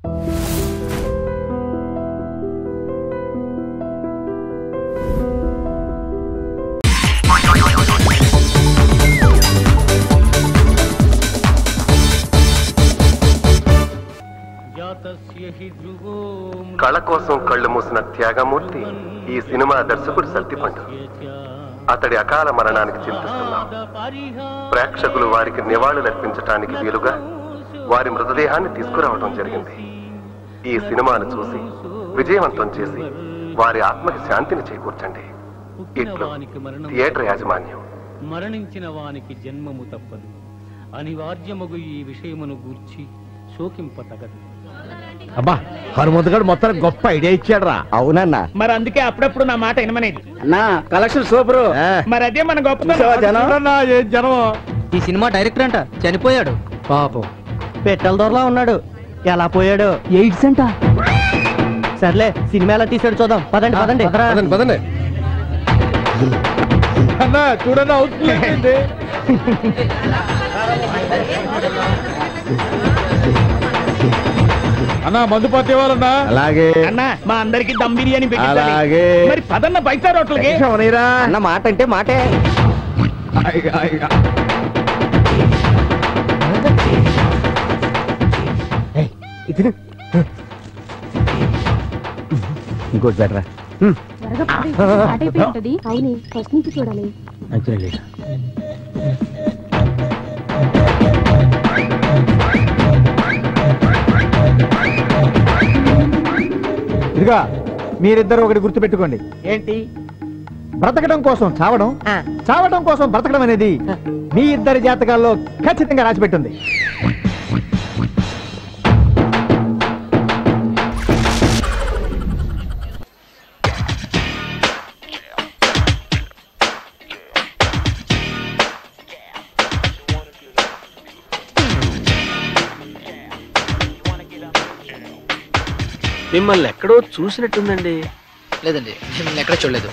కళ కోసం కళ్ళు మూసిన త్యాగమూర్తి ఈ సినిమా దర్శకుడు సల్తిపండు అతడి అకాల మరణానికి చింతిస్తున్నాం ప్రేక్షకులు వారికి నివాళులర్పించటానికి వీలుగా వారి మృతదేహాన్ని తీసుకురావడం జరిగింది ఈ సినిమాను చూసి విజయవంతం చేసి వారి ఆత్మకి శాంతిని చేకూర్చండి ఇట్లు థియేటర్ యాజమాన్యం మరణించిన వానికి జన్మము తప్పదు అనివార్యమగు ఈ విషయమును గూర్చి శోకింప తగదు అబ్బా హనుమంతు గారు మొత్తం గొప్ప ఐడియా ఇచ్చాడు రా అవునన్నా మరి అందుకే అప్పుడప్పుడు నా మాట వినమనేది అన్నా కలెక్షన్ సూపర్ మరి అదే మన చూసావా జనం? గొప్ప ఏం జనం ఈ సినిమా డైరెక్టర్ అంట చనిపోయాడు పాపం పెట్టెల దొరలా ఉన్నాడు ఎలా పోయాడు ఎయిడ్స్ అంట సర్లే సినిమా ఎలా తీసాడు చూద్దాం పదండి పదండి పదండి పదండి అన్నా చూడండి అవుతుంది అన్నా మందు పత్తి వాళ్ళన్నా అలాగే అన్న మా అందరికి దమ్ బిర్యానీ పెట్టించాలి. అలాగే. మరి పదన్న ఫైవ్ స్టార్ హోటల్కి అన్న మాట అంటే మాటే ఇంకోటి బెటరా అవును ఫస్ట్ నుంచి చూడాలి ఇదిగా మీరిద్దరు ఒకటి గుర్తు పెట్టుకోండి ఏంటి బ్రతకడం కోసం చావడం చావడం కోసం బ్రతకడం అనేది మీ ఇద్దరి జాతకాల్లో ఖచ్చితంగా రాసిపెట్టుంది మిమ్మల్ని ఎక్కడో చూసినట్టుందండి లేదండి నేను ఎక్కడ చూడలేదు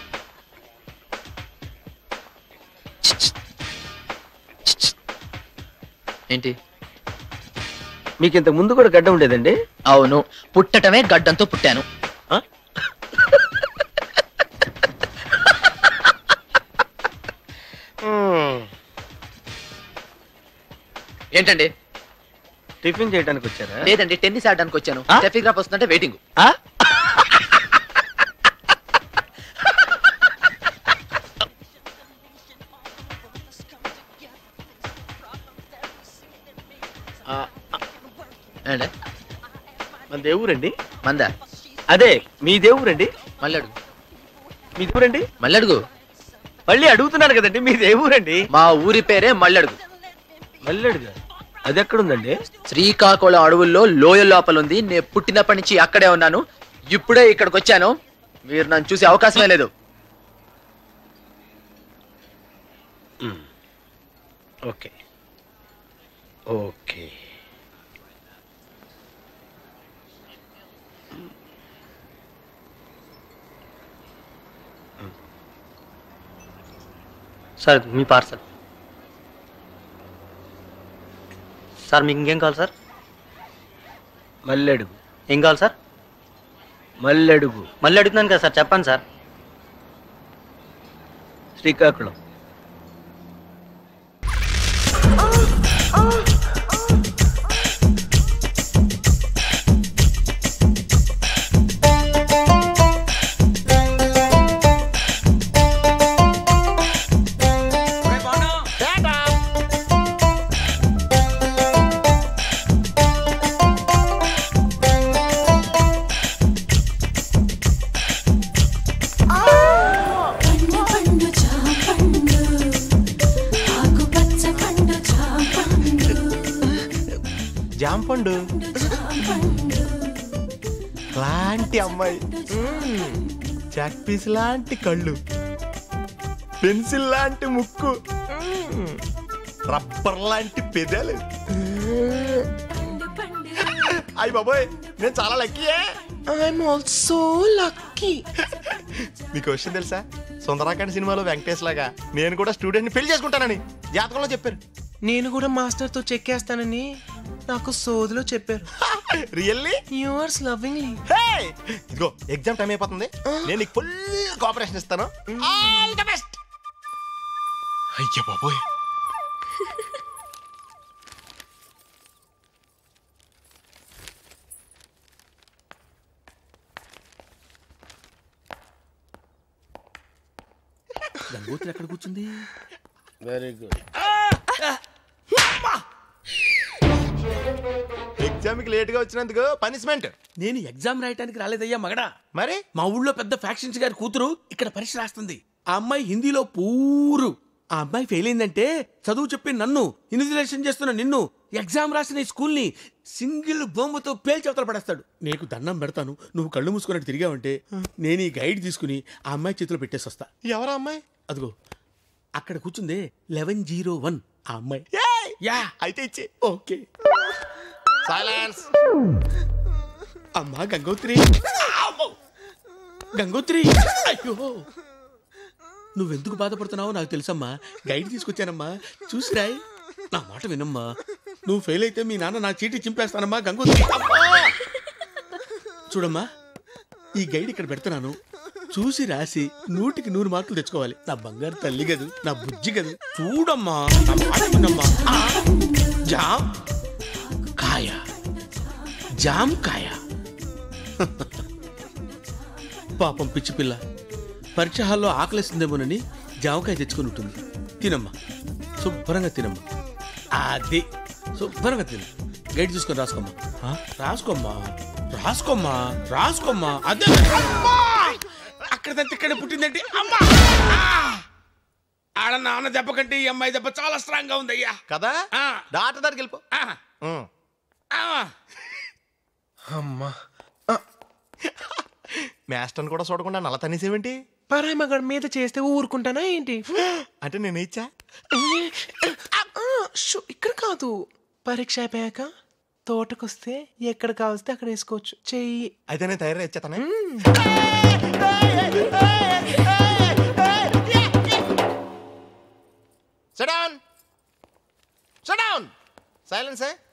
ఏంటి మీకు ఇంత ముందు కూడా గడ్డ ఉండేదండి అవును పుట్టటమే గడ్డంతో పుట్టాను ఏంటండి టిఫిన్ చేయడానికి వచ్చారా లేదండి టెన్నిస్ ఆడడానికి వచ్చాను ఆ? స్టెఫీ గ్రాఫ్ వస్తుందంటే వెయిటింగ్ ఆ? ఆ, ఏంటండి మన దేవురండి మంద అదే మీ దేవురండి మళ్ళీ అడుగు మీ దేవురండి మళ్ళీ అడుగు మళ్ళీ అడుగుతున్నారు కదండి మీ దేవురండి మా ఊరి పేరే మల్లడుగు మళ్ళీ అడుగు అది ఎక్కడుందండి శ్రీకాకుళం అడవుల్లో లోయ లోపల ఉంది నేను పుట్టినప్పటి నుంచి అక్కడే ఉన్నాను ఇప్పుడే ఇక్కడికి వచ్చాను మీరు నన్ను చూసే అవకాశమే లేదు ఓకే ఓకే సార్ మీ పార్సల్ సార్ మీకు ఇంకేం కావాలి సార్ మళ్ళీ అడుగు ఏం కావాలి సార్ మళ్ళీ అడుగు మళ్ళీ అడుగుతున్నాను కదా సార్ చెప్పండి సార్ శ్రీకాకుళం పండు పండు చాపండు ఆకుపచ్చ పండు చాపండు జాంపండు చాపండు లాంటి అమ్మాయి చాక్ పీస్ లాంటి కళ్ళు పెన్సిల్ లాంటి ముక్కు మ్మ్. రబ్బర్ లాంటి పెదాలు అయ్యి బాబోయ్ నేను చాలా లక్కీయే ఐఎమ్ ఆల్సో లక్కీ మీకు విషయం తెలుసా సుందరాకాండ్ సినిమాలో వెంకటేష్ లాగా నేను కూడా స్టూడెంట్ ని పెళ్లి చేసుకుంటానని జాతకంలో చెప్పారు నేను కూడా మాస్టర్ తో చెక్కేస్తానని నాకు సోదిలో చెప్పారు రియల్లీ యూవర్స్ లవింగ్లీ ఇదిగో ఎగ్జామ్ టైం అయిపోతుంది నేను నీకు ఫుల్ కోఆపరేషన్ ఇస్తాను ఆల్ ద బెస్ట్ అయ్యో బాబోయ్ గంగోత్రి ఎక్కడ కూర్చుంది వెరీ గుడ్ ఎగ్జామ్ కి లేట్ గా వచ్చినందుకు పనిష్మెంట్ నేను ఎగ్జామ్ రాయటానికి రాలేదయ్యా మగడా మరి మా ఊళ్ళో పెద్ద ఫ్యాక్షన్స్ గారి కూతురు ఇక్కడ పరీక్ష రాస్తుంది ఆ అమ్మాయి హిందీలో పూరు ఆ అమ్మాయి ఫెయిల్ అయిందంటే చదువు చెప్పి నన్ను ఇన్విజిలేషన్ చేస్తున్న నిన్ను ఎగ్జామ్ రాసిన ఈ స్కూల్ని సింగిల్ బొమ్మతో పేల్చవతల పడేస్తాడు నీకు దండం పెడతాను నువ్వు కళ్ళు మూసుకున్నట్టు తిరిగావంటే నేను ఈ గైడ్ తీసుకుని ఆ అమ్మాయి చేతిలో పెట్టేసి వస్తా ఎవరా అమ్మాయి అదిగో అక్కడ కూర్చుందే లెవెన్ జీరో వన్ ఆ అమ్మాయి యా అయితే ఇచ్చే ఓకే సైలెన్స్ అమ్మా గంగోత్రి అమ్మో! గంగోత్రి అయ్యో నువ్వెందుకు బాధపడుతున్నావో నాకు తెలుసమ్మా గైడ్ తీసుకొచ్చానమ్మా చూసి రాయ్ నా మాట వినమ్మా నువ్వు ఫెయిల్ అయితే మీ నాన్న నా చీటి చింపేస్తానమ్మా గంగోత్రి అమ్మా! చూడమ్మా ఈ గైడ్ ఇక్కడ పెడుతున్నాను చూసి రాసి నూటికి నూరు మార్కులు తెచ్చుకోవాలి నా బంగారు తల్లి గదు నా బుజ్జి గదు చూడమ్మా నా మాట వినమ్మా ఆ! జామ్ కాయ జామ్ కాయ పాపం పిచ్చి పిల్ల పరీక్ష హాల్లో ఆకలిస్తుందేమోనని జామకాయ తెచ్చుకొని ఉంటుంది తినమ్మా శుభ్రంగా తినమ్మా అది శుభ్రంగా తిను గైడ్ చూసుకొని రాసుకోమ్మా ఆ? రాసుకోమ్మా రాసుకోమ్మా రాసుకోమ్మా అదే అమ్మా! అక్కడ దంత ఇక్కడ పుట్టిందంటే అమ్మా ఆ! ఆడ నాన్న దెబ్బ కంటే ఈ అమ్మాయి దెబ్బ చాలా స్ట్రాంగ్ గా ఉందయ్యా కదా ఆ. డాక్టర్ దగ్గరికి వెళ్ళిపో ఆ! ఉమ్. ఆ! అమ్మా మాస్టర్ని కూడా చూడకుండా నల్ల తనేసేవేంటి పరాయి మగడి మీద చేస్తే ఊరుకుంటానా ఏంటి అంటే నేను ఇచ్చా ఆ, షో, ఇక్కడ కాదు పరీక్ష అయిపోయాక తోటకొస్తే ఎక్కడ కావస్తే అక్కడ వేసుకోవచ్చు చెయ్యి అయితే నేను తయారు ఇచ్చేతానే Sit down. Sit down. Silence, eh?